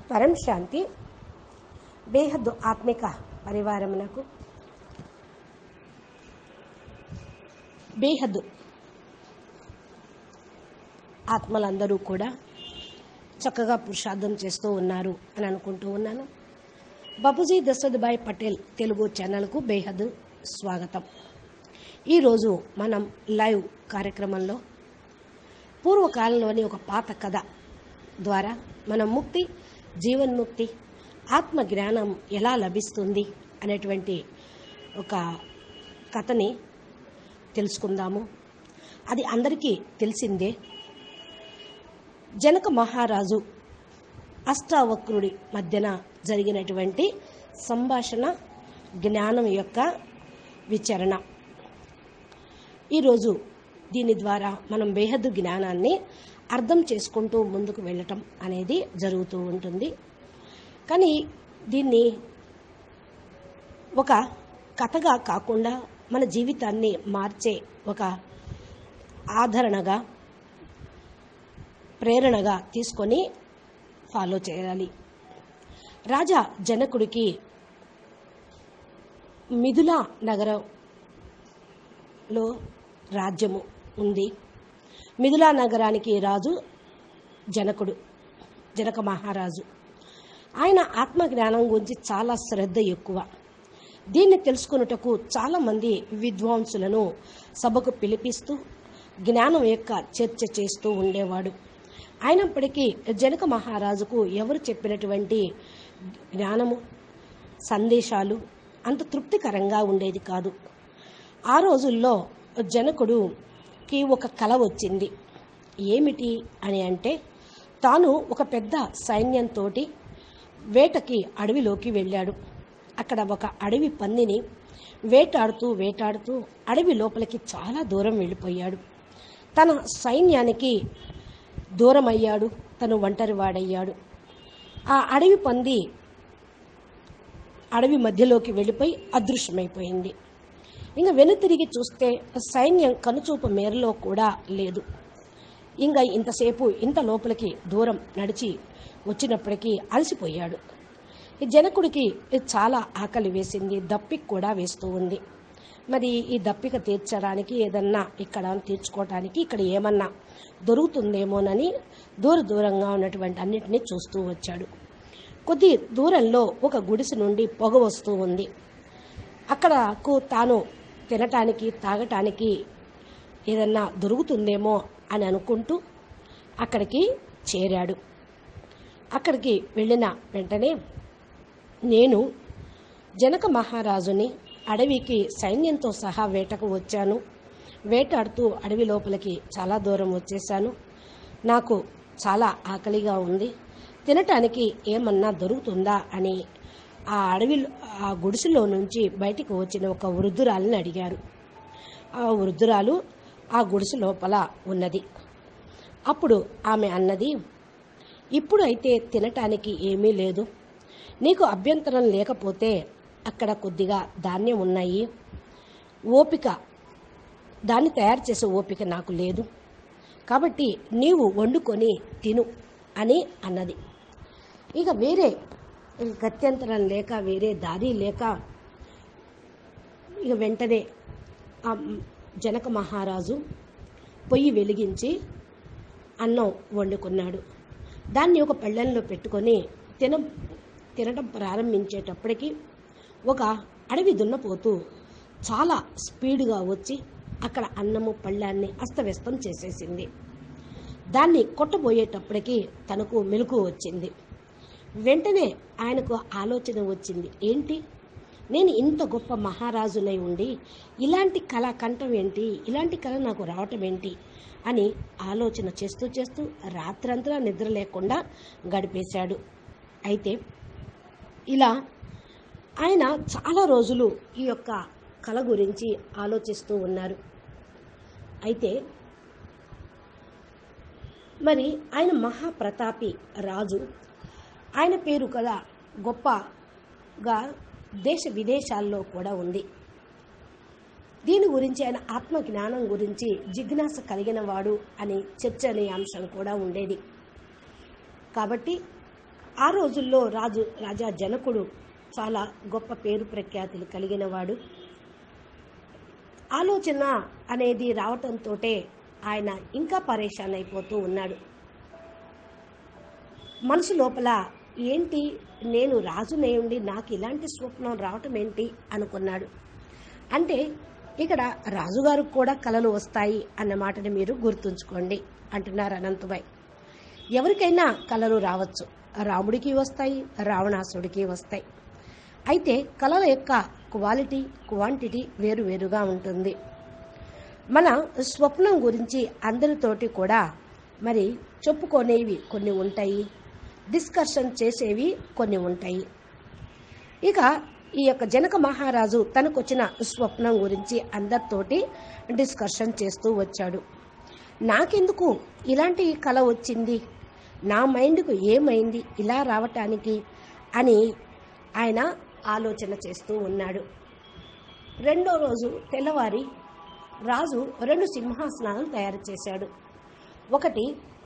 పరం శాంతి బేహద్దు ఆత్మిక పరివారమునకు బేహద్దు ఆత్మలందరూ కూడా చక్కగా పురుషార్థం చేస్తూ ఉన్నారు అని అనుకుంటూ ఉన్నాను బాబుజీ దశరథ్భాయ్ పటేల్ తెలుగు ఛానల్కు బేహద్ స్వాగతం ఈరోజు మనం లైవ్ కార్యక్రమంలో పూర్వకాలంలోని ఒక పాత కథ ద్వారా మనం ముక్తి జీవన్ముక్తి ఆత్మ జ్ఞానం ఎలా లభిస్తుంది అనేటువంటి ఒక కథని తెలుసుకుందాము అది అందరికీ తెలిసిందే జనక మహారాజు అష్టావక్రుడి మధ్యన జరిగినటువంటి సంభాషణ జ్ఞానం యొక్క విచరణ ఈరోజు దీని ద్వారా మనం బేహద్దు జ్ఞానాన్ని అర్థం చేసుకుంటూ ముందుకు వెళ్ళటం అనేది జరుగుతూ ఉంటుంది కానీ దీన్ని ఒక కథగా కాకుండా మన జీవితాన్ని మార్చే ఒక ఆదరణగా ప్రేరణగా తీసుకొని ఫాలో చేయాలి రాజా జనకుడికి మిథుల నగరంలో రాజ్యము ఉంది మిథులా నగరానికి రాజు జనకుడు జనక మహారాజు ఆయన ఆత్మజ్ఞానం గురించి చాలా శ్రద్ధ ఎక్కువ దీన్ని తెలుసుకున్నటకు చాలామంది విద్వాంసులను సభకు పిలిపిస్తూ జ్ఞానం యొక్క చర్చ చేస్తూ ఉండేవాడు అయినప్పటికీ జనక మహారాజుకు ఎవరు చెప్పినటువంటి జ్ఞానము సందేశాలు అంత తృప్తికరంగా ఉండేది కాదు ఆ రోజుల్లో జనకుడుకి ఒక కల వచ్చింది ఏమిటి అని అంటే తాను ఒక పెద్ద సైన్యంతో వేటకి అడవిలోకి వెళ్ళాడు అక్కడ ఒక అడవి పందిని వేటాడుతూ వేటాడుతూ అడవి లోపలికి చాలా దూరం వెళ్ళిపోయాడు తన సైన్యానికి దూరమయ్యాడు తను ఒంటరివాడయ్యాడు ఆ అడవి పంది అడవి మధ్యలోకి వెళ్ళిపోయి అదృశ్యమైపోయింది ఇంకా వెనుతిరిగి చూస్తే సైన్యం కనుచూపు మేరలో కూడా లేదు ఇంకా ఇంతసేపు ఇంత లోపలికి దూరం నడిచి వచ్చినప్పటికీ అలసిపోయాడు ఈ జనకుడికి చాలా ఆకలి వేసింది దప్పిక కూడా వేస్తూ ఉంది మరి ఈ దప్పిక తీర్చడానికి ఏదన్నా ఇక్కడ తీర్చుకోవటానికి ఇక్కడ ఏమన్నా దొరుకుతుందేమోనని దూర దూరంగా ఉన్నటువంటి అన్నిటినీ చూస్తూ వచ్చాడు కొద్ది దూరంలో ఒక గుడిసె నుండి పొగ వస్తూ ఉంది అక్కడకు తాను తినటానికి తాగటానికి ఏదన్నా దొరుకుతుందేమో అని అనుకుంటూ అక్కడికి చేరాడు అక్కడికి వెళ్ళిన వెంటనే నేను జనక మహారాజుని అడవికి సైన్యంతో సహా వేటకు వచ్చాను వేటాడుతూ అడవి లోపలికి చాలా దూరం వచ్చేసాను నాకు చాలా ఆకలిగా ఉంది తినటానికి ఏమన్నా దొరుకుతుందా అని ఆ అడవి ఆ గుడిసెలో నుంచి బయటికి వచ్చిన ఒక వృద్ధురాలని అడిగారు ఆ వృద్ధురాలు ఆ గుడిసె లోపల ఉన్నది అప్పుడు ఆమె అన్నది ఇప్పుడు అయితే తినటానికి ఏమీ లేదు నీకు అభ్యంతరం లేకపోతే అక్కడ కొద్దిగా ధాన్యం ఉన్నాయి ఓపిక దాన్ని తయారు చేసే ఓపిక నాకు లేదు కాబట్టి నీవు వండుకొని తిను అని అన్నది ఇక వేరే గత్యంతరం లేక వేరే దారి లేక ఇక వెంటనే ఆ జనక మహారాజు పొయ్యి వెలిగించి అన్నం వండుకున్నాడు దాన్ని ఒక పళ్ళెంలో పెట్టుకొని తిన తినడం ప్రారంభించేటప్పటికి ఒక అడవి దున్నపోతూ చాలా స్పీడ్గా వచ్చి అక్కడ అన్నము పళ్ళాన్ని అస్తవ్యస్తం చేసేసింది దాన్ని కొట్టబోయేటప్పటికి తనకు మెలకు వచ్చింది వెంటనే ఆయనకు ఆలోచన వచ్చింది ఏంటి నేను ఇంత గొప్ప మహారాజునై ఉండి ఇలాంటి కళ కంఠం ఏంటి ఇలాంటి కళ నాకు రావటం ఏంటి అని ఆలోచన చేస్తూ చేస్తూ రాత్రంతా నిద్ర లేకుండా గడిపేశాడు అయితే ఇలా ఆయన చాలా రోజులు ఈ యొక్క కళ గురించి ఆలోచిస్తూ ఉన్నారు అయితే మరి ఆయన మహాప్రతాపి రాజు ఆయన పేరు కదా గొప్పగా దేశ విదేశాల్లో కూడా ఉంది దీని గురించి ఆయన ఆత్మ జ్ఞానం గురించి జిజ్ఞాస కలిగిన వాడు అని చర్చనీయాంశం కూడా ఉండేది కాబట్టి ఆ రోజుల్లో రాజు రాజా జనకుడు చాలా గొప్ప పేరు ప్రఖ్యాతులు కలిగినవాడు ఆలోచన అనేది రావటంతో ఆయన ఇంకా పరేషాన్ అయిపోతూ ఉన్నాడు మనసు లోపల ఏంటి నేను రాజునేయండి నాకు ఇలాంటి స్వప్నం రావటం ఏంటి అనుకున్నాడు అంటే ఇక్కడ రాజుగారు కూడా కలలు వస్తాయి అన్న మాటని మీరు గుర్తుంచుకోండి అంటున్నారు అనంతబాయ్ ఎవరికైనా కలలు రావచ్చు రాముడికి వస్తాయి రావణాసుడికి వస్తాయి అయితే కళల యొక్క క్వాలిటీ క్వాంటిటీ వేరువేరుగా ఉంటుంది మన స్వప్నం గురించి అందరితోటి కూడా మరి చెప్పుకునేవి కొన్ని ఉంటాయి డిస్కషన్ చేసేవి కొన్ని ఉంటాయి ఇక ఈ యొక్క జనక మహారాజు తనకొచ్చిన స్వప్నం గురించి అందరితోటి డిస్కషన్ చేస్తూ వచ్చాడు నాకెందుకు ఇలాంటి కళ వచ్చింది నా మైండ్కు ఏమైంది ఇలా రావటానికి అని ఆయన ఆలోచన చేస్తూ ఉన్నాడు రెండో రోజు తెల్లవారి రాజు రెండు సింహాసనాలు తయారు చేశాడు ఒకటి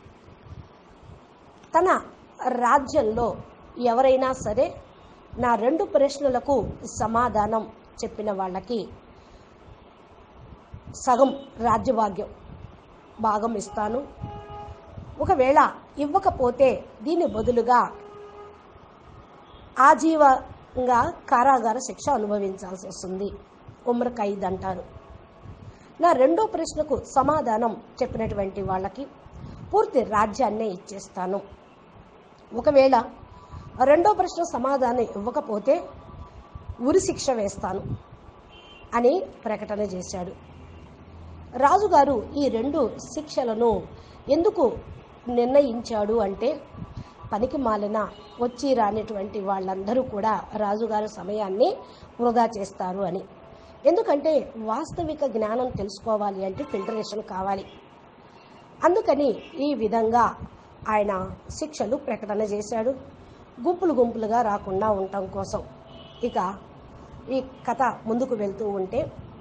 తన రాజ్యంలో ఎవరైనా సరే నా రెండు ప్రశ్నలకు సమాధానం చెప్పిన వాళ్ళకి సగం రాజ్యభాగ్యం భాగం ఇస్తాను ఒకవేళ ఇవ్వకపోతే దీని బదులుగా ఆజీవంగా కారాగార శిక్ష అనుభవించాల్సి వస్తుంది ఉమ్ర ఖైద్ అంటారు నా రెండో ప్రశ్నకు సమాధానం చెప్పినటువంటి వాళ్ళకి పూర్తి రాజ్యాన్నే ఇచ్చేస్తాను ఒకవేళ రెండో ప్రశ్న సమాధానం ఇవ్వకపోతే ఉరి శిక్ష వేస్తాను అని ప్రకటన చేశాడు రాజుగారు ఈ రెండు శిక్షలను ఎందుకు నిర్ణయించాడు అంటే పనికి మాలిన వచ్చి రానిటువంటి వాళ్ళందరూ కూడా రాజుగారి సమయాన్ని వృధా చేస్తారు అని ఎందుకంటే వాస్తవిక జ్ఞానం తెలుసుకోవాలి అంటే ఫిల్టరేషన్ కావాలి అందుకని ఈ విధంగా ఆయన శిక్షలు ప్రకటన చేశాడు గుంపులు గుంపులుగా రాకుండా ఉండటం కోసం ఇక ఈ కథ ముందుకు వెళ్తూ ఉంటే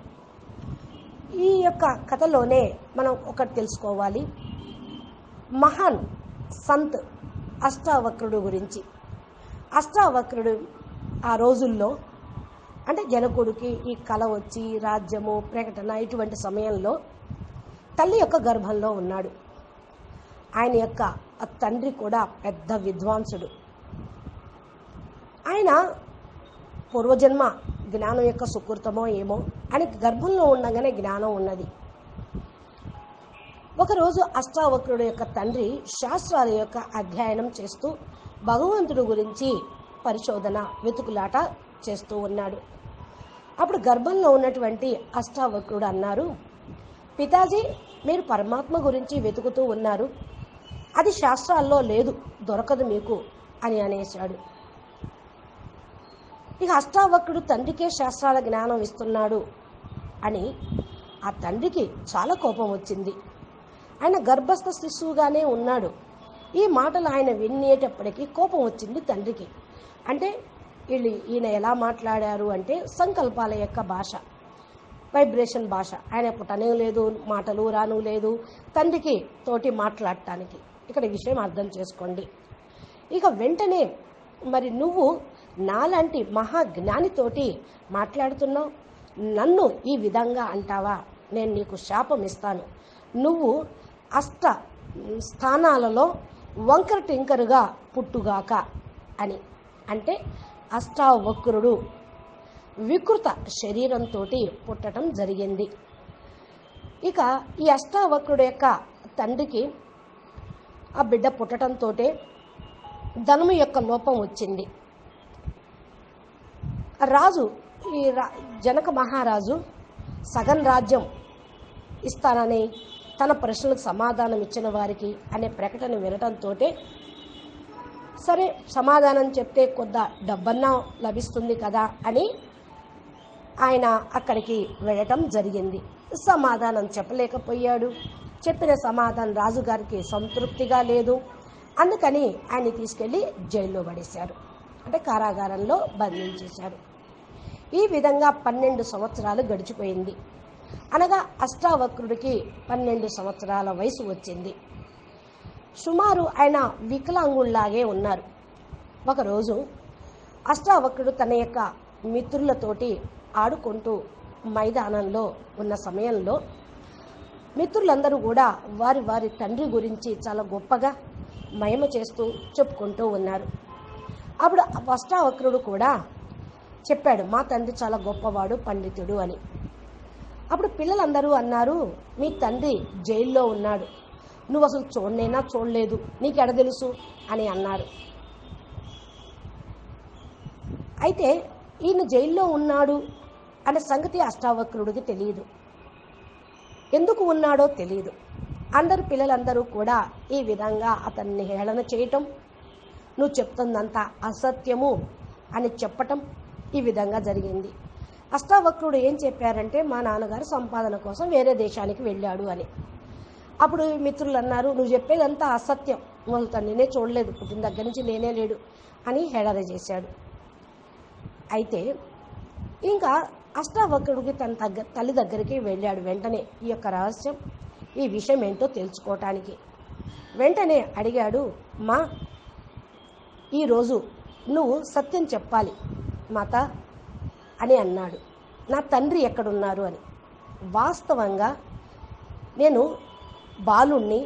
ఈ యొక్క కథలోనే మనం ఒకటి తెలుసుకోవాలి మహాన్ సంత్ అష్టావక్రుడు గురించి అష్టావక్రుడు ఆ రోజుల్లో అంటే జనకుడికి ఈ కళ వచ్చి రాజ్యము ప్రకటన ఇటువంటి సమయంలో తల్లి యొక్క గర్భంలో ఉన్నాడు ఆయన యొక్క తండ్రి కూడా పెద్ద విద్వాంసుడు ఆయన పూర్వజన్మ జ్ఞానం యొక్క సుకృతమో ఏమో ఆయనకి గర్భంలో ఉండగానే జ్ఞానం ఉన్నది ఒకరోజు అష్టావక్రుడు యొక్క తండ్రి శాస్త్రాల యొక్క అధ్యయనం చేస్తూ భగవంతుడు గురించి పరిశోధన వెతుకులాట చేస్తూ ఉన్నాడు అప్పుడు గర్భంలో ఉన్నటువంటి అష్టావక్రుడు అన్నారు పితాజీ మీరు పరమాత్మ గురించి వెతుకుతూ ఉన్నారు అది శాస్త్రాల్లో లేదు దొరకదు మీకు అని అనేశాడు ఇక అష్టావక్రుడు తండ్రికే శాస్త్రాల జ్ఞానం ఇస్తున్నాడు అని ఆ తండ్రికి చాలా కోపం వచ్చింది ఆయన గర్భస్థ శిశువుగానే ఉన్నాడు ఈ మాటలు ఆయన వినేటప్పటికీ కోపం వచ్చింది తండ్రికి అంటే వీళ్ళు ఈయన ఎలా మాట్లాడారు అంటే సంకల్పాల యొక్క భాష వైబ్రేషన్ భాష ఆయన పుట్టనే లేదు మాటలు రాను లేదు తండ్రికి తోటి మాట్లాడటానికి ఇక్కడ ఈ విషయం అర్థం చేసుకోండి ఇక వెంటనే మరి నువ్వు నాలాంటి మహాజ్ఞానితోటి మాట్లాడుతున్నావు నన్ను ఈ విధంగా అంటావా నేను నీకు శాపం ఇస్తాను నువ్వు అష్ట స్థానాలలో వంకర టింకరుగా పుట్టుగాక అని అంటే అష్టావక్రుడు వికృత శరీరంతో పుట్టడం జరిగింది ఇక ఈ అష్టావక్రుడు యొక్క తండ్రికి ఆ బిడ్డ పుట్టడంతో ధనము యొక్క లోపం వచ్చింది రాజు ఈ రా జనక మహారాజు సగం రాజ్యం ఇస్తానని తన ప్రశ్నలకు సమాధానం ఇచ్చిన వారికి అనే ప్రకటన వినటంతో సరే సమాధానం చెప్తే కొద్ద డబ్బన్నా లభిస్తుంది కదా అని ఆయన అక్కడికి వెళ్ళటం జరిగింది సమాధానం చెప్పలేకపోయాడు చెప్పిన సమాధానం రాజుగారికి సంతృప్తిగా లేదు అందుకని ఆయన తీసుకెళ్లి జైల్లో పడేశారు అంటే కారాగారంలో బంధించేశారు ఈ విధంగా పన్నెండు సంవత్సరాలు గడిచిపోయింది అనగా అష్టావక్రుడికి పన్నెండు సంవత్సరాల వయసు వచ్చింది సుమారు ఆయన వికలాంగుల్లాగే ఉన్నారు ఒకరోజు అష్టావక్రుడు తన యొక్క మిత్రులతోటి ఆడుకుంటూ మైదానంలో ఉన్న సమయంలో మిత్రులందరూ కూడా వారి వారి తండ్రి గురించి చాలా గొప్పగా మహిమ చేస్తూ చెప్పుకుంటూ ఉన్నారు అప్పుడు అష్టావక్రుడు కూడా చెప్పాడు మా తండ్రి చాలా గొప్పవాడు పండితుడు అని అప్పుడు పిల్లలందరూ అన్నారు మీ తండ్రి జైల్లో ఉన్నాడు నువ్వు అసలు చూడనైనా చూడలేదు నీకు ఎడ తెలుసు అని అన్నారు అయితే ఈయన జైల్లో ఉన్నాడు అనే సంగతి అష్టావక్రుడికి తెలియదు ఎందుకు ఉన్నాడో తెలియదు అందరు పిల్లలందరూ కూడా ఈ విధంగా అతన్ని హేళన చేయటం నువ్వు చెప్తుందంతా అసత్యము అని చెప్పటం ఈ విధంగా జరిగింది అష్టావక్రుడు ఏం చెప్పారంటే మా నాన్నగారు సంపాదన కోసం వేరే దేశానికి వెళ్ళాడు అని అప్పుడు ఈ మిత్రులు అన్నారు నువ్వు చెప్పేదంతా అసత్యం వాళ్ళ తండ్రినే చూడలేదు పుట్టిన దగ్గర నుంచి లేనే లేడు అని హేళన చేశాడు అయితే ఇంకా అష్టావక్రుడికి తన దగ్గర తల్లి దగ్గరికి వెళ్ళాడు వెంటనే ఈ యొక్క రహస్యం ఈ విషయం ఏంటో తెలుసుకోవటానికి వెంటనే అడిగాడు మా ఈరోజు నువ్వు సత్యం చెప్పాలి మాత అని అన్నాడు నా తండ్రి ఎక్కడున్నారు అని వాస్తవంగా నేను బాలుణ్ణి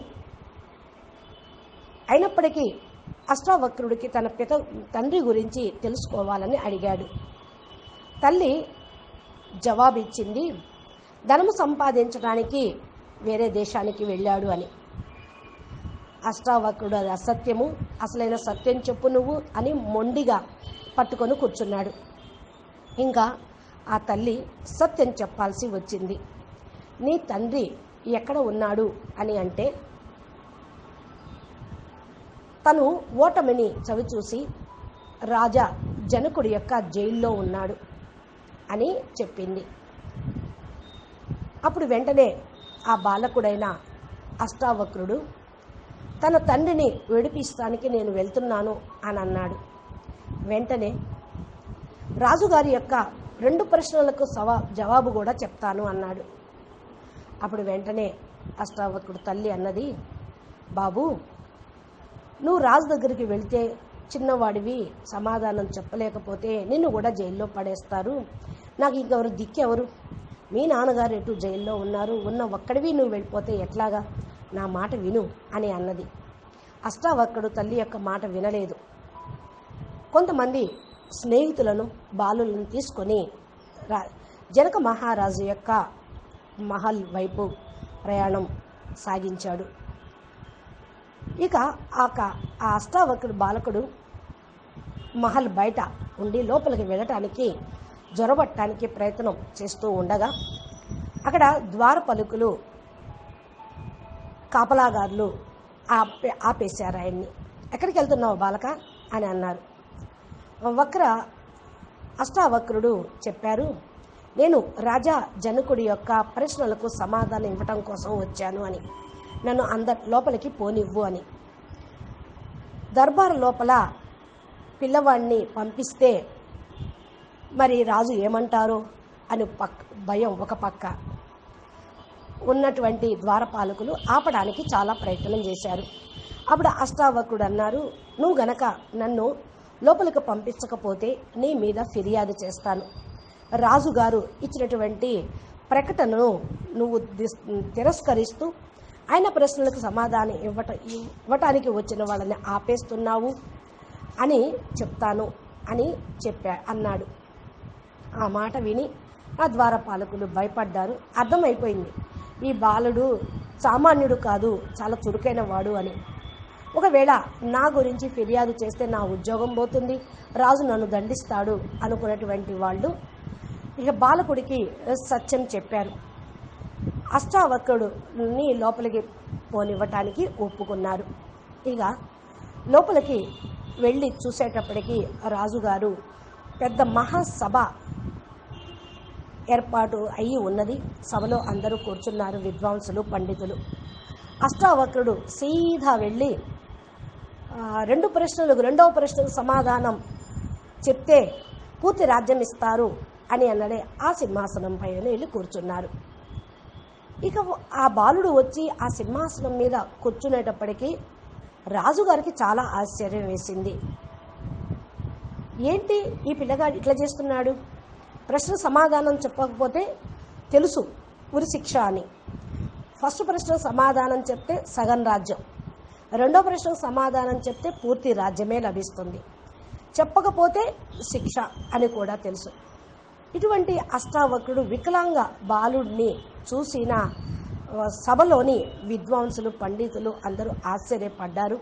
అయినప్పటికీ అష్టావక్రుడికి తన పిత తండ్రి గురించి తెలుసుకోవాలని అడిగాడు తల్లి జవాబిచ్చింది ధనము సంపాదించడానికి వేరే దేశానికి వెళ్ళాడు అని అష్టావక్రుడు అది అసత్యము అసలైన సత్యం చెప్పు నువ్వు అని మొండిగా పట్టుకొని కూర్చున్నాడు ఇంకా ఆ తల్లి సత్యం చెప్పాల్సి వచ్చింది నీ తండ్రి ఎక్కడ ఉన్నాడు అని అంటే తను ఓటమిని చవిచూసి రాజా జనకుడి యొక్క జైల్లో ఉన్నాడు అని చెప్పింది అప్పుడు వెంటనే ఆ బాలకుడైన అష్టావక్రుడు తన తండ్రిని విడిపిస్తానికి నేను వెళ్తున్నాను అని అన్నాడు వెంటనే రాజుగారి యొక్క రెండు ప్రశ్నలకు సవా జవాబు కూడా చెప్తాను అన్నాడు అప్పుడు వెంటనే అష్టావక్రుడు తల్లి అన్నది బాబు నువ్వు రాజు దగ్గరికి వెళ్తే చిన్నవాడివి సమాధానం చెప్పలేకపోతే నిన్ను కూడా జైల్లో పడేస్తారు నాకు ఇంకెవరు దిక్కెవరు మీ నాన్నగారు ఎటు జైల్లో ఉన్నారు ఉన్న ఒక్కడివి నువ్వు వెళ్ళిపోతే ఎట్లాగా నా మాట విను అని అన్నది అష్టావక్రుడు తల్లి యొక్క మాట వినలేదు కొంతమంది స్నేహితులను బాలులను తీసుకొని రా జనక మహారాజు యొక్క మహల్ వైపు ప్రయాణం సాగించాడు ఇక ఆక ఆ అష్టావక్రుడు బాలకుడు మహల్ బయట ఉండి లోపలికి వెళ్ళటానికి జొరబట్టడానికి ప్రయత్నం చేస్తూ ఉండగా అక్కడ ద్వారపలుకులు కాపలాగారులు ఆపే ఆపేశారు ఆయన్ని ఎక్కడికి వెళ్తున్నావు బాలక అని అన్నారు వక్ర అష్టావక్రుడు చెప్పారు నేను రాజా జనకుడి యొక్క ప్రశ్నలకు సమాధానం ఇవ్వటం కోసం వచ్చాను అని నన్ను అందరి లోపలికి పోనివ్వు అని దర్బార్ లోపల పిల్లవాడిని పంపిస్తే మరి రాజు ఏమంటారో అని పక్ భయం ఒక పక్క ఉన్నటువంటి ద్వారపాలకులు ఆపడానికి చాలా ప్రయత్నం చేశారు అప్పుడు అష్టావకుడు అన్నారు నువ్వు గనక నన్ను లోపలికి పంపించకపోతే నీ మీద ఫిర్యాదు చేస్తాను రాజుగారు ఇచ్చినటువంటి ప్రకటనను నువ్వు దిస్- తిరస్కరిస్తూ ఆయన ప్రశ్నలకు సమాధానం ఇవ్వట ఇవ్వటానికి వచ్చిన వాళ్ళని ఆపేస్తున్నావు అని చెప్తాను అని చెప్పా అన్నాడు ఆ మాట విని ఆ ద్వారపాలకులు భయపడ్డారు అర్థమైపోయింది ఈ బాలుడు సామాన్యుడు కాదు చాలా చురుకైన వాడు అని ఒకవేళ నా గురించి ఫిర్యాదు చేస్తే నా ఉద్యోగం పోతుంది రాజు నన్ను దండిస్తాడు అనుకున్నటువంటి వాళ్ళు ఇక బాలకుడికి సత్యం చెప్పారు అష్టావక్రుడుని లోపలికి పోనివ్వటానికి ఒప్పుకున్నారు ఇక లోపలికి వెళ్ళి చూసేటప్పటికి రాజుగారు పెద్ద మహాసభ ఏర్పాటు అయ్యి ఉన్నది సభలో అందరూ కూర్చున్నారు విద్వాంసులు పండితులు అష్టావక్రుడు సీదా వెళ్ళి ఆ, రెండు ప్రశ్నలకు రెండవ ప్రశ్నకు సమాధానం చెప్తే పూర్తి రాజ్యం ఇస్తారు అని అన్నడే ఆ సింహాసనం పైన వెళ్ళి కూర్చున్నారు ఇక ఆ బాలుడు వచ్చి ఆ సింహాసనం మీద కూర్చునేటప్పటికీ రాజుగారికి చాలా ఆశ్చర్యం వేసింది ఏంటి ఈ పిల్లగాడు ఇట్లా చేస్తున్నాడు ప్రశ్న సమాధానం చెప్పకపోతే తెలుసు ఉరి శిక్ష అని ఫస్ట్ ప్రశ్న సమాధానం చెప్తే సగం రాజ్యం రెండో ప్రశ్నకు సమాధానం చెప్తే పూర్తి రాజ్యమే లభిస్తుంది చెప్పకపోతే శిక్ష అని కూడా తెలుసు ఇటువంటి అష్టావక్రుడు వికలాంగ బాలుడిని చూసిన ఆ, సభలోని విద్వాంసులు పండితులు అందరూ ఆశ్చర్యపడ్డారు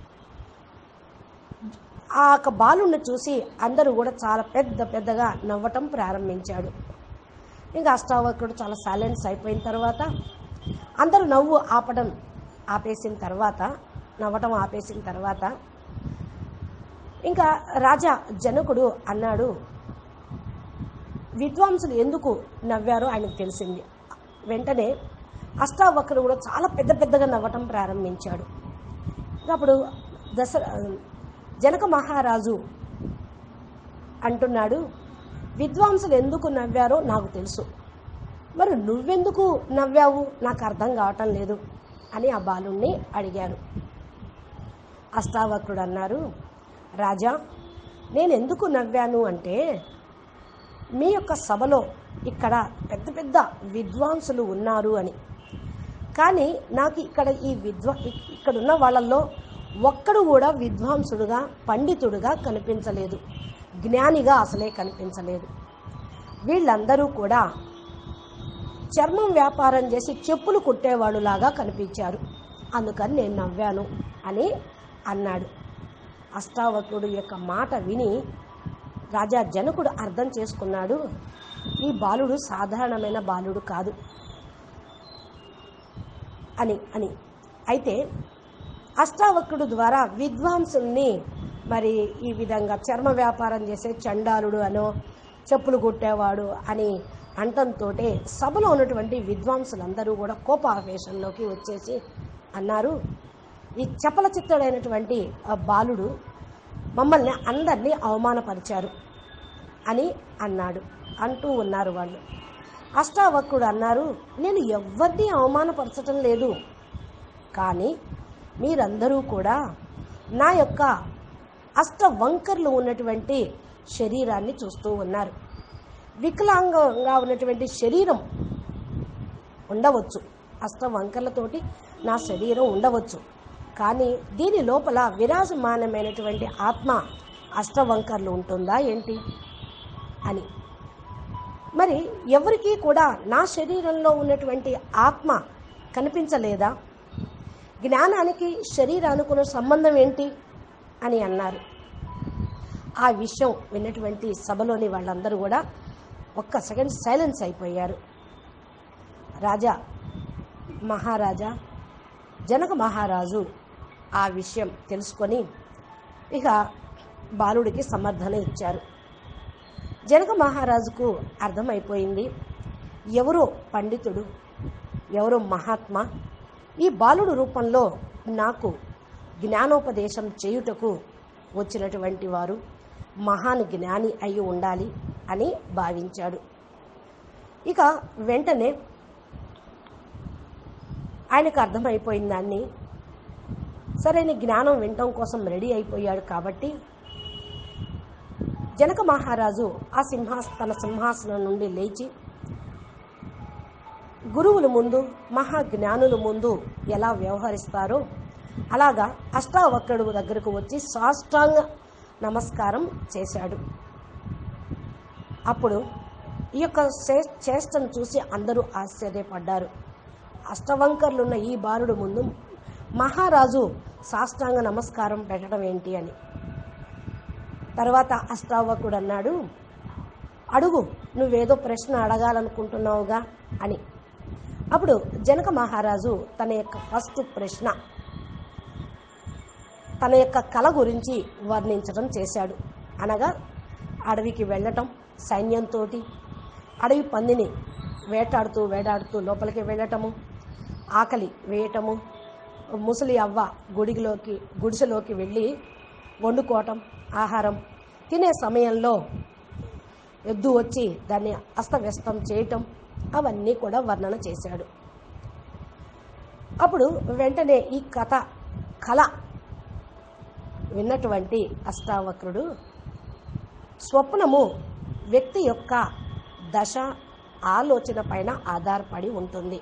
ఆ యొక్క బాలుడిని చూసి అందరూ కూడా చాలా పెద్ద పెద్దగా నవ్వటం ప్రారంభించాడు ఇంకా అష్టావక్రుడు చాలా సైలెన్స్ అయిపోయిన తర్వాత అందరూ నవ్వు ఆపడం ఆపేసిన తర్వాత నవ్వటం ఆపేసిన తర్వాత ఇంకా రాజా జనకుడు అన్నాడు విద్వాంసులు ఎందుకు నవ్వారో ఆయనకు తెలిసింది వెంటనే అష్టావక్రుడు కూడా చాలా పెద్ద పెద్దగా నవ్వటం ప్రారంభించాడు అప్పుడు దశ జనక మహారాజు అంటున్నాడు విద్వాంసులు ఎందుకు నవ్వారో నాకు తెలుసు మరి నువ్వెందుకు నవ్వావు నాకు అర్థం కావటం లేదు అని ఆ బాలుణ్ణి అడిగారు అష్టావక్రుడు అన్నారు రాజా నేను ఎందుకు నవ్వాను అంటే మీ యొక్క సభలో ఇక్కడ పెద్ద పెద్ద విద్వాంసులు ఉన్నారు అని కానీ నాకు ఇక్కడ ఈ విద్వా ఇక్కడున్న వాళ్ళల్లో ఒక్కడు కూడా విద్వాంసుడుగా పండితుడుగా కనిపించలేదు జ్ఞానిగా అసలే కనిపించలేదు వీళ్ళందరూ కూడా చర్మం వ్యాపారం చేసి చెప్పులు కుట్టేవాడులాగా కనిపించారు అందుకని నేను నవ్వాను అని అన్నాడు అష్టావక్రుడు యొక్క మాట విని రాజా జనకుడు అర్థం చేసుకున్నాడు ఈ బాలుడు సాధారణమైన బాలుడు కాదు అని అని అయితే అష్టావక్రుడు ద్వారా విద్వాంసుల్ని మరి ఈ విధంగా చర్మ వ్యాపారం చేసే చండాలుడు అనో చెప్పులు కుట్టేవాడు అని అంటంతో సభలో ఉన్నటువంటి విద్వాంసులందరూ కూడా కోపావేశంలోకి వచ్చేసి అన్నారు ఈ చపల చిత్తుడైనటువంటి ఆ బాలుడు మమ్మల్ని అందరినీ అవమానపరిచారు అని అన్నాడు అంటూ ఉన్నారు వాళ్ళు అష్టావక్రుడు అన్నారు నేను ఎవరిని అవమానపరచటం లేదు కానీ మీరందరూ కూడా నా యొక్క అష్ట వంకర్లు ఉన్నటువంటి శరీరాన్ని చూస్తూ ఉన్నారు వికలాంగంగా ఉన్నటువంటి శరీరం ఉండవచ్చు అష్ట వంకర్లతోటి నా శరీరం ఉండవచ్చు కానీ దీని లోపల విరాజమానమైనటువంటి ఆత్మ అష్టవంకర్లు ఉంటుందా ఏంటి అని మరి ఎవరికీ కూడా నా శరీరంలో ఉన్నటువంటి ఆత్మ కనిపించలేదా జ్ఞానానికి శరీరానికి ఉన్న సంబంధం ఏంటి అని అన్నారు ఆ విషయం విన్నటువంటి సభలోని వాళ్ళందరూ కూడా ఒక్క సెకండ్ సైలెన్స్ అయిపోయారు రాజా మహారాజా జనక మహారాజు ఆ విషయం తెలుసుకొని ఇక బాలుడికి సమర్థన ఇచ్చారు జనక మహారాజుకు అర్థమైపోయింది ఎవరో పండితుడు ఎవరో మహాత్మ ఈ బాలుడు రూపంలో నాకు జ్ఞానోపదేశం చేయుటకు వచ్చినటువంటి వారు మహాన్ జ్ఞాని అయి ఉండాలి అని భావించాడు ఇక వెంటనే ఆయనకు అర్థమైపోయిన దాన్ని సరైన జ్ఞానం వినటం కోసం రెడీ అయిపోయాడు కాబట్టి జనక మహారాజు ఆ సింహాస తన సింహాసనం నుండి లేచి గురువుల ముందు మహాజ్ఞానుల ముందు ఎలా వ్యవహరిస్తారో అలాగా అష్టావక్రుడు దగ్గరకు వచ్చి సాష్టాంగ నమస్కారం చేశాడు అప్పుడు ఈ యొక్క చే- చేష్టను చూసి అందరూ ఆశ్చర్యపడ్డారు అష్టవంకర్లున్న ఈ బాలుడు ముందు మహారాజు సాష్టాంగ నమస్కారం పెట్టడం ఏంటి అని తర్వాత అష్టావకుడు అన్నాడు అడుగు నువ్వేదో ప్రశ్న అడగాలనుకుంటున్నావుగా అని అప్పుడు జనక మహారాజు తన యొక్క ఫస్ట్ ప్రశ్న తన యొక్క కళ గురించి వర్ణించడం చేశాడు అనగా అడవికి వెళ్ళటం సైన్యంతో అడవి పందిని వేటాడుతూ వేటాడుతూ లోపలికి వెళ్ళటము ఆకలి వేయటము ముసలి అవ్వ గుడిలోకి గుడిసెలోకి వెళ్ళి వండుకోవటం ఆహారం తినే సమయంలో ఎద్దు వచ్చి దాన్ని అస్తవ్యస్తం చేయటం అవన్నీ కూడా వర్ణన చేశాడు అప్పుడు వెంటనే ఈ కథ కళ విన్నటువంటి అష్టావక్రుడు స్వప్నము వ్యక్తి యొక్క దశ ఆలోచన పైన ఆధారపడి ఉంటుంది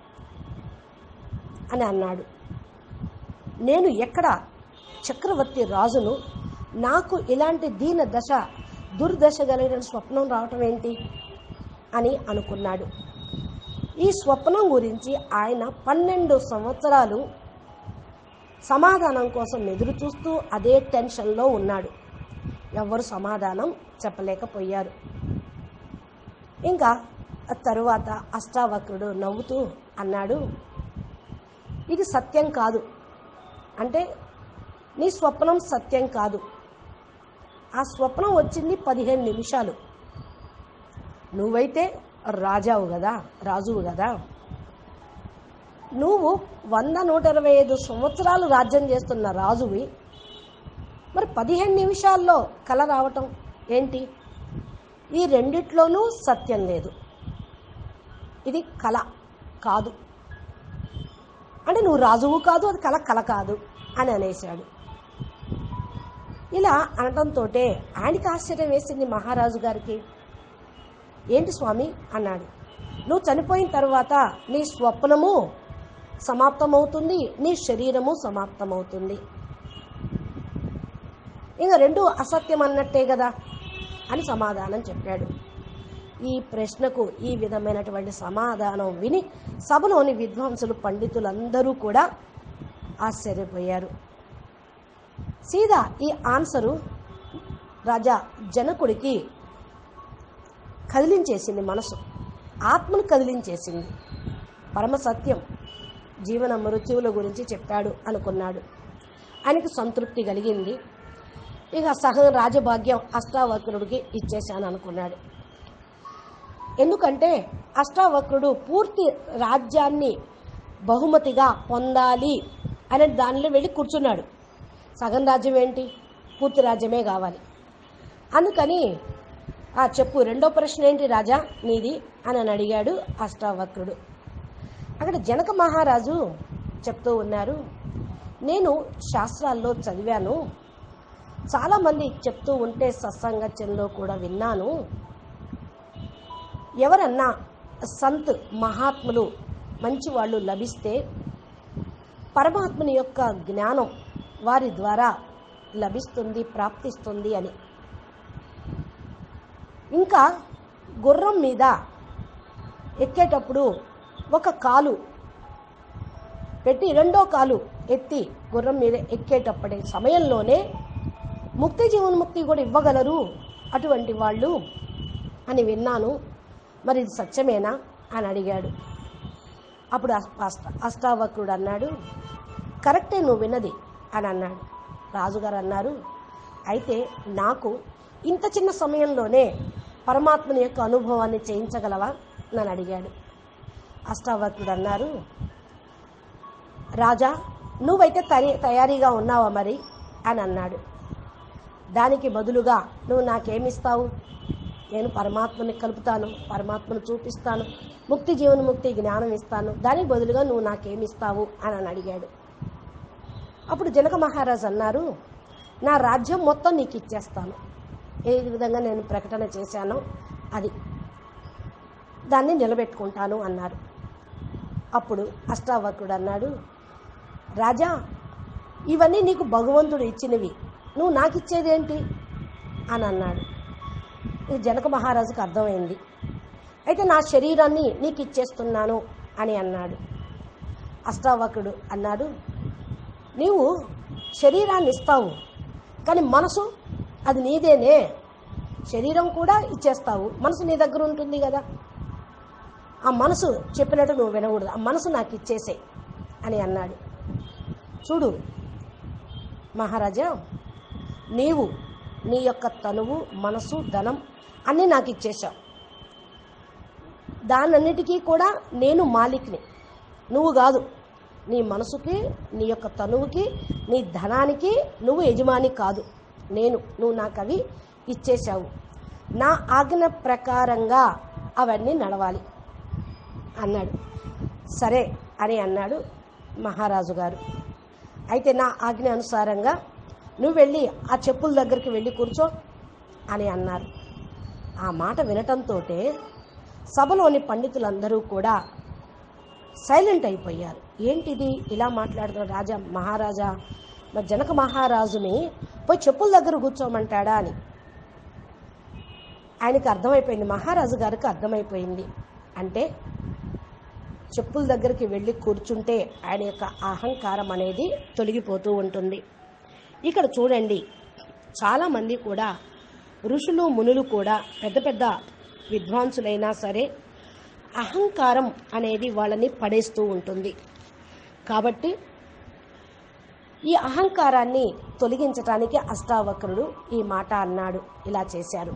అని అన్నాడు నేను ఎక్కడ చక్రవర్తి రాజును నాకు ఇలాంటి దీన దశ దుర్దశ కలిగిన స్వప్నం రావటం ఏంటి అని అనుకున్నాడు ఈ స్వప్నం గురించి ఆయన పన్నెండు సంవత్సరాలు సమాధానం కోసం ఎదురు చూస్తూ అదే టెన్షన్లో ఉన్నాడు ఎవ్వరు సమాధానం చెప్పలేకపోయారు ఇంకా తరువాత అష్టావక్రుడు నవ్వుతూ అన్నాడు ఇది సత్యం కాదు అంటే నీ స్వప్నం సత్యం కాదు ఆ స్వప్నం వచ్చింది పదిహేను నిమిషాలు నువ్వైతే రాజావు కదా రాజువు కదా నువ్వు వంద నూట ఇరవై ఐదు సంవత్సరాలు రాజ్యం చేస్తున్న రాజువి మరి పదిహేను నిమిషాల్లో కల రావటం ఏంటి ఈ రెండిట్లోనూ సత్యం లేదు ఇది కళ కాదు అంటే నువ్వు రాజువు కాదు అది కళ కళ కాదు అని అనేశాడు ఇలా అనటంతో ఆయనకి ఆశ్చర్యం వేసింది మహారాజు గారికి ఏంటి స్వామి అన్నాడు నువ్వు చనిపోయిన తర్వాత నీ స్వప్నము సమాప్తమవుతుంది నీ శరీరము సమాప్తమవుతుంది ఇంకా రెండు అసత్యం అన్నట్టే కదా అని సమాధానం చెప్పాడు ఈ ప్రశ్నకు ఈ విధమైనటువంటి సమాధానం విని సభలోని విద్వాంసులు పండితులందరూ కూడా ఆశ్చర్యపోయారు సీదా ఈ ఆన్సరు రాజా జనకుడికి కదిలించేసింది మనసు ఆత్మను కదిలించేసింది పరమ సత్యం జీవన మృత్యువుల గురించి చెప్పాడు అనుకున్నాడు ఆయనకు సంతృప్తి కలిగింది ఇక సగం రాజభాగ్యం అష్టావక్రుడికి ఇచ్చేశాను అనుకున్నాడు ఎందుకంటే అష్టావక్రుడు పూర్తి రాజ్యాన్ని బహుమతిగా పొందాలి అనే దానిలో వెళ్ళి కూర్చున్నాడు సగం రాజ్యం ఏంటి పూర్తి రాజ్యమే కావాలి అందుకని ఆ చెప్పు రెండో ప్రశ్న ఏంటి రాజా నీది అని అని అడిగాడు అష్టావక్రుడు అక్కడ జనక మహారాజు చెప్తూ ఉన్నారు నేను శాస్త్రాల్లో చదివాను చాలామంది చెప్తూ ఉంటే సత్సంగత్యంలో కూడా విన్నాను ఎవరన్నా సంత్ మహాత్ములు మంచి వాళ్ళు లభిస్తే పరమాత్మని యొక్క జ్ఞానం వారి ద్వారా లభిస్తుంది ప్రాప్తిస్తుంది అని ఇంకా గుర్రం మీద ఎక్కేటప్పుడు ఒక కాలు పెట్టి రెండో కాలు ఎత్తి గుర్రం మీద ఎక్కేటప్పటి సమయంలోనే ముక్తి జీవన్ముక్తి కూడా ఇవ్వగలరు అటువంటి వాళ్ళు అని విన్నాను మరి ఇది సత్యమేనా అని అడిగాడు అప్పుడు అష్ట అష్టావక్రుడు అన్నాడు కరెక్టే నువ్వు విన్నది అని అన్నాడు రాజుగారు అన్నారు అయితే నాకు ఇంత చిన్న సమయంలోనే పరమాత్మని యొక్క అనుభవాన్ని చేయించగలవా నన్ను అడిగాడు అష్టావక్రుడు అన్నారు రాజా నువ్వైతే తరి తయారీగా ఉన్నావా మరి అని అన్నాడు దానికి బదులుగా నువ్వు నాకేమిస్తావు నేను పరమాత్మని కలుపుతాను పరమాత్మను చూపిస్తాను ముక్తి జీవన ముక్తి జ్ఞానం ఇస్తాను దానికి బదులుగా నువ్వు నాకేమిస్తావు అని అని అడిగాడు అప్పుడు జనక మహారాజు అన్నారు నా రాజ్యం మొత్తం నీకు ఇచ్చేస్తాను ఏ విధంగా నేను ప్రకటన చేశానో అది దాన్ని నిలబెట్టుకుంటాను అన్నారు అప్పుడు అష్టావక్రుడు అన్నాడు రాజా ఇవన్నీ నీకు భగవంతుడు ఇచ్చినవి నువ్వు నాకు ఇచ్చేదేంటి అని అన్నాడు ఇది జనక మహారాజుకు అర్థమైంది అయితే నా శరీరాన్ని నీకు ఇచ్చేస్తున్నాను అని అన్నాడు అష్టావకుడు అన్నాడు నీవు శరీరాన్ని ఇస్తావు కానీ మనసు అది నీదేనే శరీరం కూడా ఇచ్చేస్తావు మనసు నీ దగ్గర ఉంటుంది కదా ఆ మనసు చెప్పినట్టు నువ్వు వినకూడదు ఆ మనసు నాకు ఇచ్చేసే అని అన్నాడు చూడు మహారాజా నీవు నీ యొక్క తనువు మనసు ధనం అన్నీ నాకు ఇచ్చేశావు దానన్నిటికీ కూడా నేను మాలిక్ని నువ్వు కాదు నీ మనసుకి నీ యొక్క తనువుకి నీ ధనానికి నువ్వు యజమాని కాదు నేను నువ్వు నాకు అవి ఇచ్చేశావు నా ఆజ్ఞ ప్రకారంగా అవన్నీ నడవాలి అన్నాడు సరే అని అన్నాడు మహారాజు గారు అయితే నా ఆజ్ఞ అనుసారంగా నువ్వు వెళ్ళి ఆ చెప్పుల దగ్గరికి వెళ్ళి కూర్చో అని అన్నారు ఆ మాట వినటంతో సభలోని పండితులందరూ కూడా సైలెంట్ అయిపోయారు ఏంటిది ఇలా మాట్లాడుతున్న రాజా మహారాజా మరి జనక మహారాజుని పోయి చెప్పుల దగ్గర కూర్చోమంటాడా అని ఆయనకి అర్థమైపోయింది మహారాజు గారికి అర్థమైపోయింది అంటే చెప్పుల దగ్గరికి వెళ్ళి కూర్చుంటే ఆయన యొక్క అహంకారం అనేది తొలగిపోతూ ఉంటుంది ఇక్కడ చూడండి చాలామంది కూడా ఋషులు మునులు కూడా పెద్ద పెద్ద విద్వాంసులైనా సరే అహంకారం అనేది వాళ్ళని పడేస్తూ ఉంటుంది కాబట్టి ఈ అహంకారాన్ని తొలగించటానికి అష్టావక్రుడు ఈ మాట అన్నాడు ఇలా చేశారు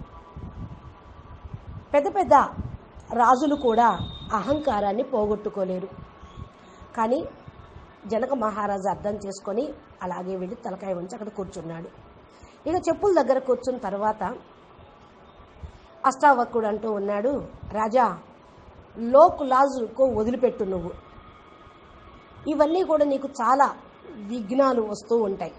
పెద్ద పెద్ద రాజులు కూడా అహంకారాన్ని పోగొట్టుకోలేరు కానీ జనక మహారాజు అర్థం చేసుకొని అలాగే వెళ్ళి తలకాయ ఉంచి అక్కడ కూర్చున్నాడు ఇక చెప్పుల దగ్గర కూర్చున్న తర్వాత అష్టావక్కుడు అంటూ ఉన్నాడు రాజా లోకు లాజుకు వదిలిపెట్టు నువ్వు ఇవన్నీ కూడా నీకు చాలా విఘ్నాలు వస్తూ ఉంటాయి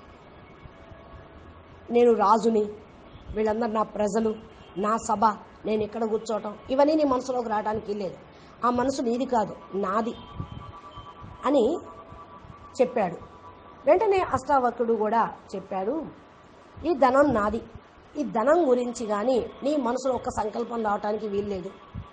నేను రాజుని వీళ్ళందరూ నా ప్రజలు నా సభ నేను ఇక్కడ కూర్చోవటం ఇవన్నీ నీ మనసులోకి రావడానికి లేదు ఆ మనసు నీది కాదు నాది అని చెప్పాడు వెంటనే అష్టావకుడు కూడా చెప్పాడు ఈ ధనం నాది ఈ ధనం గురించి కానీ నీ మనసులో ఒక సంకల్పం రావటానికి వీల్లేదు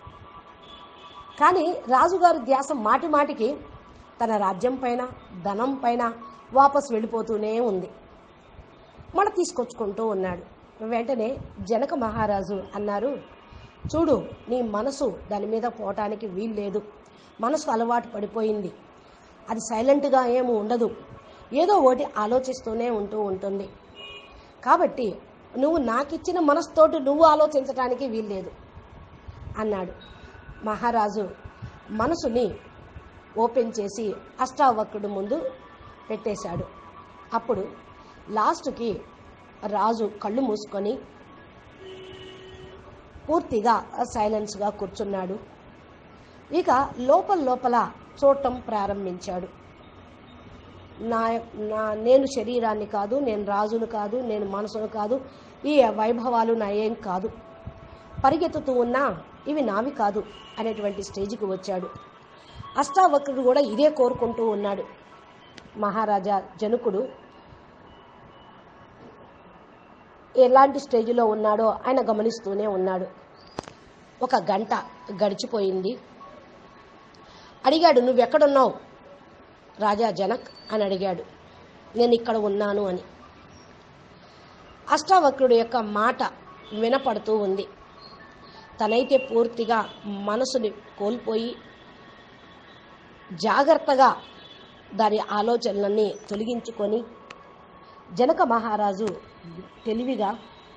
కానీ రాజుగారి ధ్యాస మాటి మాటికి తన రాజ్యం పైన ధనం పైన వాపస్ వెళ్ళిపోతూనే ఉంది మన తీసుకొచ్చుకుంటూ ఉన్నాడు వెంటనే జనక మహారాజు అన్నారు చూడు నీ మనసు దాని మీద పోవటానికి వీల్లేదు మనసు అలవాటు పడిపోయింది అది సైలెంట్గా ఏమి ఉండదు ఏదో ఒకటి ఆలోచిస్తూనే ఉంటూ ఉంటుంది కాబట్టి నువ్వు నాకిచ్చిన మనసుతోటి నువ్వు ఆలోచించటానికి వీల్లేదు అన్నాడు మహారాజు మనసుని ఓపెన్ చేసి అష్టావక్రుడు ముందు పెట్టేశాడు అప్పుడు లాస్ట్కి రాజు కళ్ళు మూసుకొని పూర్తిగా సైలెన్స్గా కూర్చున్నాడు ఇక లోపల లోపల చూడటం ప్రారంభించాడు నా నా నేను శరీరాన్ని కాదు నేను రాజును కాదు నేను మనసును కాదు ఈ వైభవాలు నా ఏం కాదు పరిగెత్తుతూ ఉన్నా ఇవి నావి కాదు అనేటువంటి స్టేజ్కి వచ్చాడు అష్టావక్రుడు కూడా ఇదే కోరుకుంటూ ఉన్నాడు మహారాజా జనకుడు ఎలాంటి స్టేజ్లో ఉన్నాడో ఆయన గమనిస్తూనే ఉన్నాడు ఒక గంట గడిచిపోయింది అడిగాడు నువ్వెక్కడున్నావు రాజా జనక్ అని అడిగాడు నేను ఇక్కడ ఉన్నాను అని అష్టావక్రుడు యొక్క మాట వినపడుతూ ఉంది తనైతే పూర్తిగా మనసుని కోల్పోయి జాగ్రత్తగా దాని ఆలోచనలన్నీ తొలగించుకొని జనక మహారాజు తెలివిగా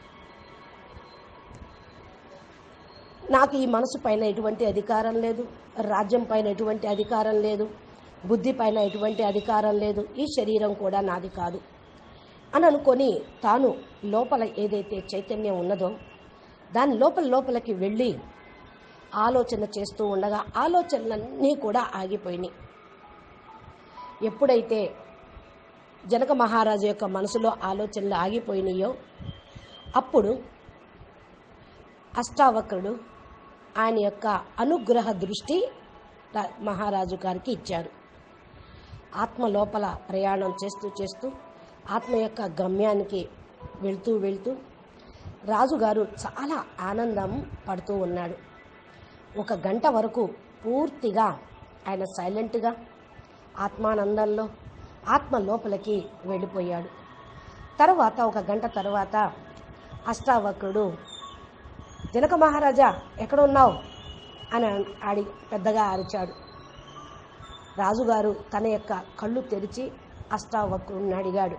నాకు ఈ మనసు పైన ఎటువంటి అధికారం లేదు రాజ్యం పైన ఎటువంటి అధికారం లేదు బుద్ధి పైన ఎటువంటి అధికారం లేదు ఈ శరీరం కూడా నాది కాదు అని అనుకొని తాను లోపల ఏదైతే చైతన్యం ఉన్నదో దాని లోపల లోపలికి వెళ్ళి ఆలోచన చేస్తూ ఉండగా ఆలోచనలన్నీ కూడా ఆగిపోయినాయి ఎప్పుడైతే జనక మహారాజు యొక్క మనసులో ఆలోచనలు ఆగిపోయినాయో అప్పుడు అష్టావక్రుడు ఆయన యొక్క అనుగ్రహ దృష్టి రా- మహారాజు గారికి ఇచ్చాడు ఆత్మ లోపల ప్రయాణం చేస్తూ చేస్తూ ఆత్మ యొక్క గమ్యానికి వెళ్తూ వెళ్తూ రాజుగారు చాలా ఆనందం పడుతూ ఉన్నాడు ఒక గంట వరకు పూర్తిగా ఆయన సైలెంట్గా ఆత్మానందంలో ఆత్మ లోపలికి వెళ్ళిపోయాడు తర్వాత ఒక గంట తర్వాత అష్టావక్రుడు జనక మహారాజా ఎక్కడ ఉన్నావు అని ఆడి పెద్దగా అరిచాడు రాజుగారు తన యొక్క కళ్ళు తెరిచి అష్టావక్రుడిని అడిగాడు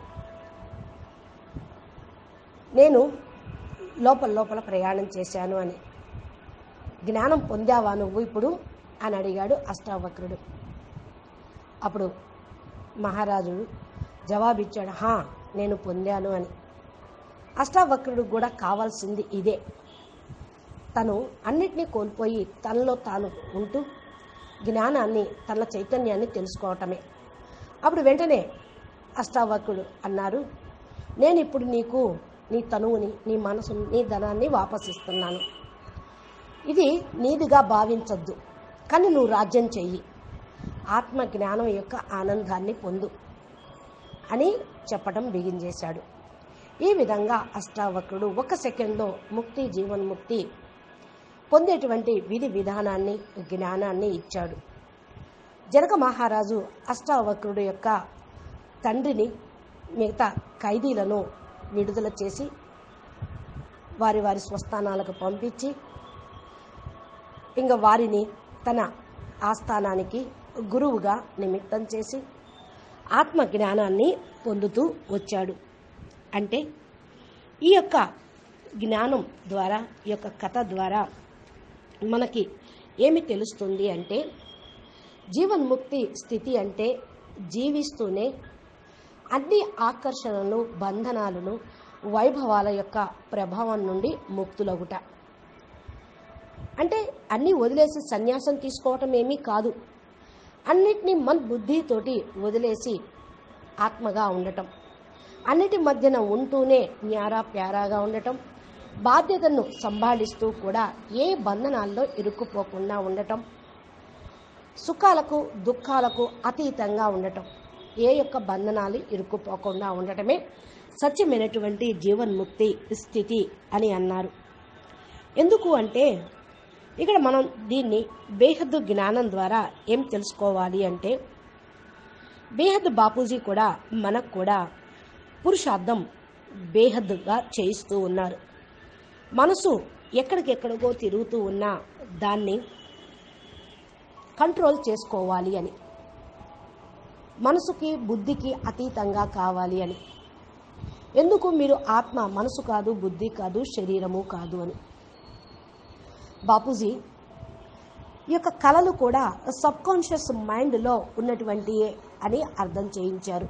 నేను లోపల లోపల ప్రయాణం చేశాను అని జ్ఞానం పొందావా నువ్వు ఇప్పుడు అని అడిగాడు అష్టావక్రుడు అప్పుడు మహారాజు జవాబిచ్చాడు హా నేను పొందాను అని అష్టావక్రుడు కూడా కావాల్సింది ఇదే తను అన్నిటినీ కోల్పోయి తనలో తాను ఉంటూ జ్ఞానాన్ని తన చైతన్యాన్ని తెలుసుకోవటమే అప్పుడు వెంటనే అష్టావకుడు అన్నారు నేను ఇప్పుడు నీకు నీ తనువుని నీ మనసుని నీ ధనాన్ని వాపసిస్తున్నాను ఇది నీదిగా భావించొద్దు కానీ నువ్వు రాజ్యం చెయ్యి ఆత్మ జ్ఞానం యొక్క ఆనందాన్ని పొందు అని చెప్పడం బిగించేశాడు ఈ విధంగా అష్టావక్రుడు ఒక సెకండ్లో ముక్తి జీవన్ముక్తి పొందేటువంటి విధి విధానాన్ని జ్ఞానాన్ని ఇచ్చాడు జనక మహారాజు అష్టావక్రుడు యొక్క తండ్రిని మిగతా ఖైదీలను విడుదల చేసి వారి వారి స్వస్థానాలకు పంపించి ఇంకా వారిని తన ఆస్థానానికి గురువుగా నిమిత్తం చేసి ఆత్మ జ్ఞానాన్ని పొందుతూ వచ్చాడు అంటే ఈ యొక్క జ్ఞానం ద్వారా ఈ యొక్క కథ ద్వారా మనకి ఏమి తెలుస్తుంది అంటే జీవన్ముక్తి స్థితి అంటే జీవిస్తూనే అన్ని ఆకర్షణలు బంధనాలను వైభవాల యొక్క ప్రభావం నుండి ముక్తులగుట అంటే అన్నీ వదిలేసి సన్యాసం తీసుకోవటం ఏమీ కాదు అన్నిటినీ మన బుద్ధితోటి వదిలేసి ఆత్మగా ఉండటం అన్నిటి మధ్యన ఉంటూనే న్యారా ప్యారాగా ఉండటం బాధ్యతను సంభాళిస్తూ కూడా ఏ బంధనాల్లో ఇరుక్కుపోకుండా ఉండటం సుఖాలకు దుఃఖాలకు అతీతంగా ఉండటం ఏ యొక్క బంధనాలు ఇరుక్కుపోకుండా ఉండటమే సత్యమైనటువంటి జీవన్ముక్తి స్థితి అని అన్నారు ఎందుకు అంటే ఇక్కడ మనం దీన్ని బేహద్దు జ్ఞానం ద్వారా ఏం తెలుసుకోవాలి అంటే బేహద్ బాపూజీ కూడా మనకు కూడా పురుషార్థం బేహద్దుగా చేయిస్తూ ఉన్నారు మనసు ఎక్కడికెక్కడికో తిరుగుతూ ఉన్నా దాన్ని కంట్రోల్ చేసుకోవాలి అని మనసుకి బుద్ధికి అతీతంగా కావాలి అని ఎందుకు మీరు ఆత్మ మనసు కాదు బుద్ధి కాదు శరీరము కాదు అని బాపూజీ ఈ యొక్క కళలు కూడా సబ్ కాన్షియస్ మైండ్లో ఉన్నటువంటి అని అర్థం చేయించారు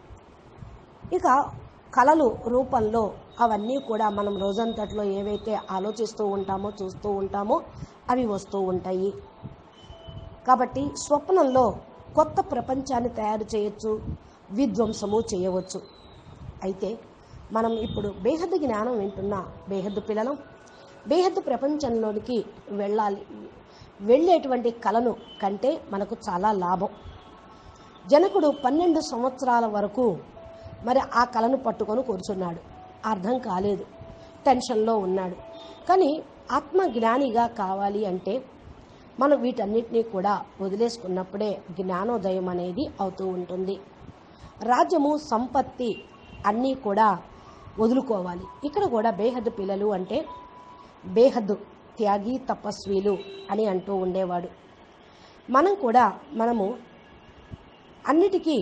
ఇక కళలు రూపంలో అవన్నీ కూడా మనం రోజంతట్లో ఏవైతే ఆలోచిస్తూ ఉంటామో చూస్తూ ఉంటామో అవి వస్తూ ఉంటాయి కాబట్టి స్వప్నంలో కొత్త ప్రపంచాన్ని తయారు చేయొచ్చు విధ్వంసము చేయవచ్చు అయితే మనం ఇప్పుడు బేహద్దు జ్ఞానం వింటున్న బేహద్దు పిల్లలం బేహద్దు ప్రపంచంలోనికి వెళ్ళాలి వెళ్ళేటువంటి కళను కంటే మనకు చాలా లాభం జనకుడు పన్నెండు సంవత్సరాల వరకు మరి ఆ కళను పట్టుకొని కూర్చున్నాడు అర్థం కాలేదు టెన్షన్లో ఉన్నాడు కానీ ఆత్మ జ్ఞానిగా కావాలి అంటే మనం వీటన్నిటినీ కూడా వదిలేసుకున్నప్పుడే జ్ఞానోదయం అనేది అవుతూ ఉంటుంది రాజ్యము సంపత్తి అన్నీ కూడా వదులుకోవాలి ఇక్కడ కూడా బేహద్దు పిల్లలు అంటే బేహద్దు త్యాగి తపస్వీలు అని అంటూ ఉండేవాడు మనం కూడా మనము అన్నిటికీ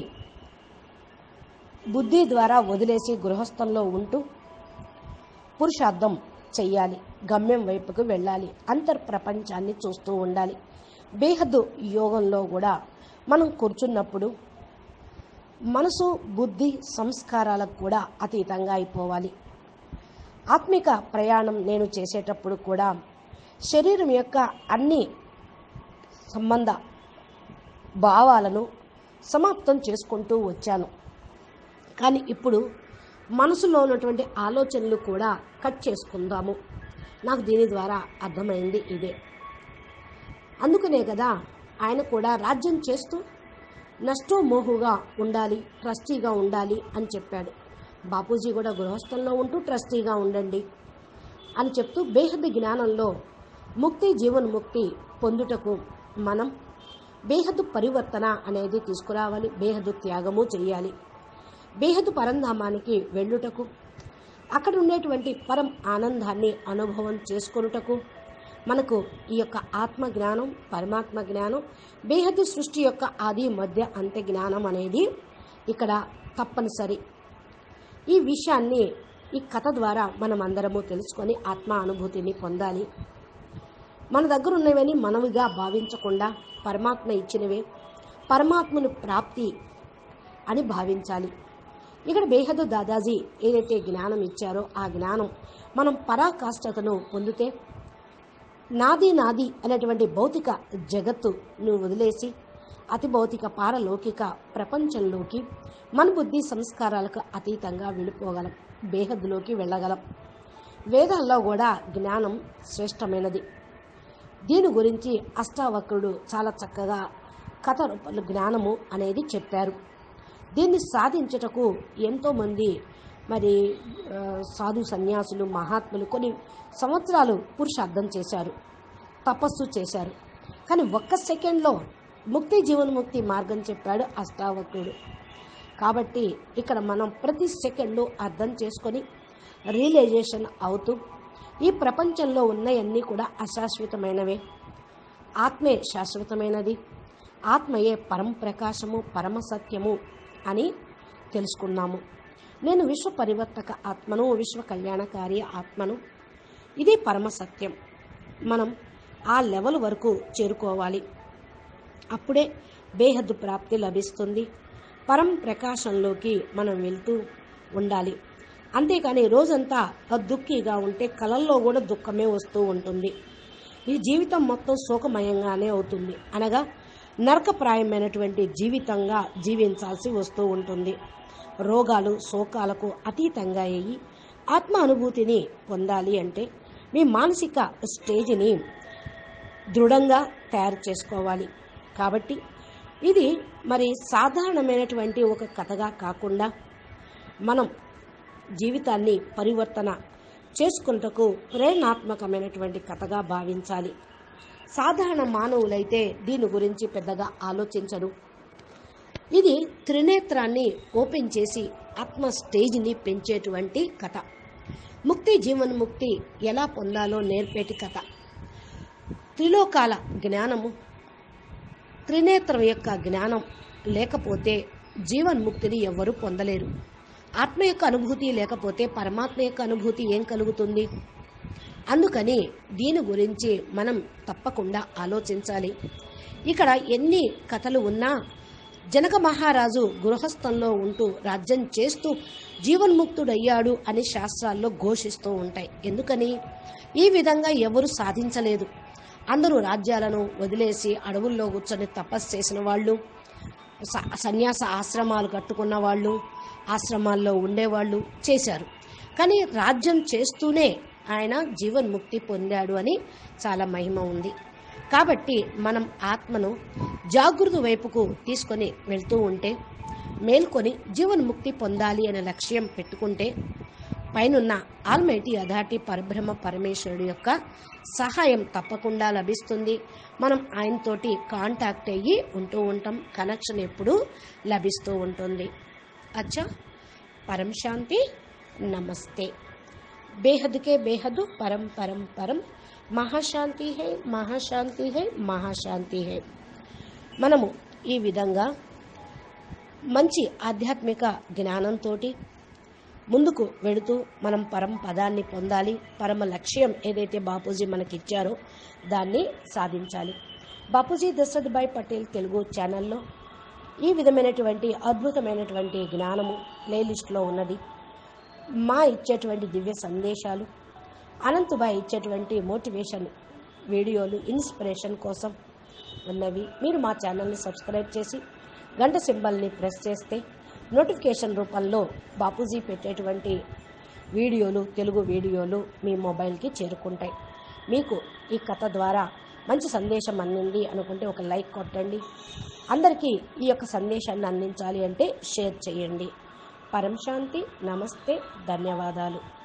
బుద్ధి ద్వారా వదిలేసి గృహస్థంలో ఉంటూ పురుషార్థం చెయ్యాలి గమ్యం వైపుకు వెళ్ళాలి అంతర్ ప్రపంచాన్ని చూస్తూ ఉండాలి బేహద్దు యోగంలో కూడా మనం కూర్చున్నప్పుడు మనసు బుద్ధి సంస్కారాలకు కూడా అతీతంగా అయిపోవాలి ఆత్మిక ప్రయాణం నేను చేసేటప్పుడు కూడా శరీరం యొక్క అన్ని సంబంధ భావాలను సమాప్తం చేసుకుంటూ వచ్చాను కానీ ఇప్పుడు మనసులో ఉన్నటువంటి ఆలోచనలు కూడా కట్ చేసుకుందాము నాకు దీని ద్వారా అర్థమైంది ఇదే అందుకనే కదా ఆయన కూడా రాజ్యం చేస్తూ నష్టో మోహుగా ఉండాలి ట్రస్టీగా ఉండాలి అని చెప్పాడు బాపూజీ కూడా గృహస్థంలో ఉంటూ ట్రస్టీగా ఉండండి అని చెప్తూ బేహద్దు జ్ఞానంలో ముక్తి జీవన్ముక్తి పొందుటకు మనం బేహద్దు పరివర్తన అనేది తీసుకురావాలి బేహద్దు త్యాగము చేయాలి బేహద్దు పరంధామానికి వెళ్ళుటకు అక్కడ ఉండేటువంటి పరం ఆనందాన్ని అనుభవం చేసుకొనుటకు మనకు ఈ యొక్క ఆత్మ జ్ఞానం పరమాత్మ జ్ఞానం బేహద్దు సృష్టి యొక్క ఆది మధ్య అంత్య జ్ఞానం అనేది ఇక్కడ తప్పనిసరి ఈ విషయాన్ని ఈ కథ ద్వారా మనం అందరము తెలుసుకొని ఆత్మ అనుభూతిని పొందాలి మన దగ్గర ఉన్నవని మనవిగా భావించకుండా పరమాత్మ ఇచ్చినవే పరమాత్మను ప్రాప్తి అని భావించాలి ఇక్కడ బేహద్దు దాదాజీ ఏదైతే జ్ఞానం ఇచ్చారో ఆ జ్ఞానం మనం పరాకాష్ఠతను పొందితే నాది నాది అనేటువంటి భౌతిక జగత్తును వదిలేసి అతి భౌతిక పారలౌకిక ప్రపంచంలోకి మన బుద్ధి సంస్కారాలకు అతీతంగా వెళ్ళిపోగలం బేహద్దులోకి వెళ్ళగలం వేదాల్లో కూడా జ్ఞానం శ్రేష్టమైనది దీని గురించి అష్టావక్రుడు చాలా చక్కగా కథ రూపంలో జ్ఞానము అనేది చెప్పారు దీన్ని సాధించుటకు ఎంతోమంది మరి ఆ, సాధు సన్యాసులు మహాత్ములు కొన్ని సంవత్సరాలు పురుషార్థం చేశారు తపస్సు చేశారు కానీ ఒక్క సెకండ్లో ముక్తి జీవన్ముక్తి మార్గం చెప్పాడు అష్టావక్రుడు కాబట్టి ఇక్కడ మనం ప్రతి సెకండు అర్థం చేసుకొని రియలైజేషన్ అవుతూ ఈ ప్రపంచంలో ఉన్నవన్నీ కూడా అశాశ్వతమైనవే ఆత్మే శాశ్వతమైనది ఆత్మయే పరం ప్రకాశము పరమ సత్యము అని తెలుసుకున్నాము నేను విశ్వ పరివర్తక ఆత్మను విశ్వ కళ్యాణకారి ఆత్మను ఇది పరమ సత్యం మనం ఆ లెవెల్ వరకు చేరుకోవాలి అప్పుడే బేహద్దు ప్రాప్తి లభిస్తుంది పరం ప్రకాశంలోకి మనం వెళ్తూ ఉండాలి అంతేకాని రోజంతా దుఃఖిగా ఉంటే కలల్లో కూడా దుఃఖమే వస్తూ ఉంటుంది ఈ జీవితం మొత్తం శోకమయంగానే అవుతుంది అనగా నరకప్రాయమైనటువంటి జీవితంగా జీవించాల్సి వస్తూ ఉంటుంది రోగాలు శోకాలకు అతీతంగా అయ్యి ఆత్మ అనుభూతిని పొందాలి అంటే మీ మానసిక స్టేజ్ని దృఢంగా తయారు చేసుకోవాలి కాబట్టి ఇది మరి సాధారణమైనటువంటి ఒక కథగా కాకుండా మనం జీవితాన్ని పరివర్తన చేసుకుంటకు ప్రేరణాత్మకమైనటువంటి కథగా భావించాలి సాధారణ మానవులైతే దీని గురించి పెద్దగా ఆలోచించరు ఇది త్రినేత్రాన్ని ఓపెన్ చేసి ఆత్మ స్టేజ్ని పెంచేటువంటి కథ ముక్తి జీవన్ముక్తి ఎలా పొందాలో నేర్పేటి కథ త్రిలోకాల జ్ఞానము త్రినేత్రం యొక్క జ్ఞానం లేకపోతే జీవన్ముక్తిని ఎవ్వరూ పొందలేరు ఆత్మ యొక్క అనుభూతి లేకపోతే పరమాత్మ యొక్క అనుభూతి ఏం కలుగుతుంది అందుకని దీని గురించి మనం తప్పకుండా ఆలోచించాలి ఇక్కడ ఎన్ని కథలు ఉన్నా జనక మహారాజు గృహస్థంలో ఉంటూ రాజ్యం చేస్తూ జీవన్ముక్తుడయ్యాడు అని శాస్త్రాల్లో ఘోషిస్తూ ఉంటాయి ఎందుకని ఈ విధంగా ఎవరు సాధించలేదు అందరూ రాజ్యాలను వదిలేసి అడవుల్లో కూర్చొని తపస్సు చేసిన వాళ్ళు స- సన్యాస ఆశ్రమాలు కట్టుకున్న వాళ్ళు ఆశ్రమాల్లో ఉండేవాళ్ళు చేశారు కానీ రాజ్యం చేస్తూనే ఆయన జీవన్ముక్తి పొందాడు అని చాలా మహిమ ఉంది కాబట్టి మనం ఆత్మను జాగృతి వైపుకు తీసుకొని వెళ్తూ ఉంటే మేల్కొని జీవన్ముక్తి పొందాలి అనే లక్ష్యం పెట్టుకుంటే పైనున్న ఆల్మైటీ అధాటి పరబ్రహ్మ పరమేశ్వరుడు యొక్క సహాయం తప్పకుండా లభిస్తుంది మనం ఆయనతోటి కాంటాక్ట్ అయ్యి ఉంటూ ఉంటాం కనెక్షన్ ఎప్పుడూ లభిస్తూ ఉంటుంది అచ్చా పరం శాంతి నమస్తే బేహద్ కే బేహద్ పరం పరం పరం మహాశాంతి హై మహాశాంతి హై మహాశాంతి హై మనము ఈ విధంగా మంచి ఆధ్యాత్మిక జ్ఞానంతో ముందుకు వెళుతూ మనం పరమ పదాన్ని పొందాలి పరమ లక్ష్యం ఏదైతే బాపూజీ మనకిచ్చారో దాన్ని సాధించాలి బాపూజీ దశరథ్ భాయ్ పటేల్ తెలుగు ఛానల్లో ఈ విధమైనటువంటి అద్భుతమైనటువంటి జ్ఞానము ప్లేలిస్ట్లో ఉన్నది మా ఇచ్చేటువంటి దివ్య సందేశాలు అనంతుబాయ్ ఇచ్చేటువంటి మోటివేషన్ వీడియోలు ఇన్స్పిరేషన్ కోసం ఉన్నవి మీరు మా ఛానల్ని సబ్స్క్రైబ్ చేసి గంట సింబల్ని ప్రెస్ చేస్తే నోటిఫికేషన్ రూపంలో బాపూజీ పెట్టేటువంటి వీడియోలు తెలుగు వీడియోలు మీ మొబైల్కి చేరుకుంటాయి మీకు ఈ కథ ద్వారా మంచి సందేశం అందింది అనుకుంటే ఒక లైక్ కొట్టండి అందరికీ ఈ యొక్క సందేశాన్ని అందించాలి అంటే షేర్ చేయండి పరం శాంతి నమస్తే ధన్యవాదాలు